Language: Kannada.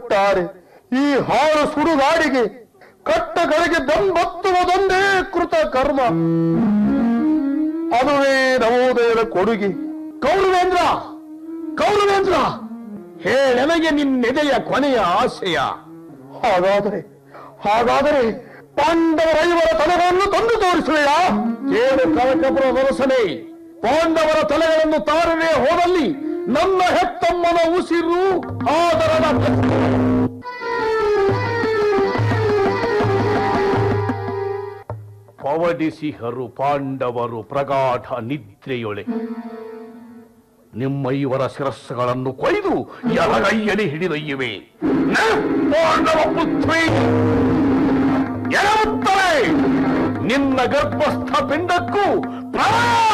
ಒಟ್ಟಾರೆ ಈ ಹಾಳು ಸುಡುಗಾಡಿಗೆ ಕಟ್ಟ ಕಡೆಗೆ ದಮ್ಮತ್ತುವುದೊಂದೇ ಕೃತ ಕರ್ಮ ಅದುವೇ ನವೋದಯದ ಕೊಡುಗೆ ಕೌರವೇಂದ್ರ ಕೌರವೇಂದ್ರ ಹೇಳೆನಗೆ ನಿನ್ನೆದೆಯ ಕೊನೆಯ ಆಶಯ ಹಾಗಾದರೆ ಹಾಗಾದರೆ ಪಾಂಡವರ ಐವರ ತಲೆಗಳನ್ನು ತಂದು ತೋರಿಸುವೆಯಾ ಕೇಳು ಕನಕಪುರ ನರಸನೆ ಪಾಂಡವರ ತಲೆಗಳನ್ನು ತಾರದೆ ಹೋದಲ್ಲಿ ನನ್ನ ಹೆತ್ತಮ್ಮನ ಉಸಿರು ಆದರದ ಪವಡಿಸಿಹರು ಪಾಂಡವರು ಪ್ರಗಾಢ ನಿದ್ರೆಯೊಳೆ ನಿಮ್ಮ ಇವರ ಶಿರಸ್ಸುಗಳನ್ನು ಕೊಯ್ದು ಎಡಗೈಯಲ್ಲಿ ಹಿಡಿದೊಯ್ಯುವೆ ನ ಪಾಂಡವ ಪುತ್ರಿ ಎಡವುತ್ತವೆ ನಿನ್ನ ಗರ್ಭಸ್ಥ ಪಿಂಡಕ್ಕೂ ಪ್ರಾ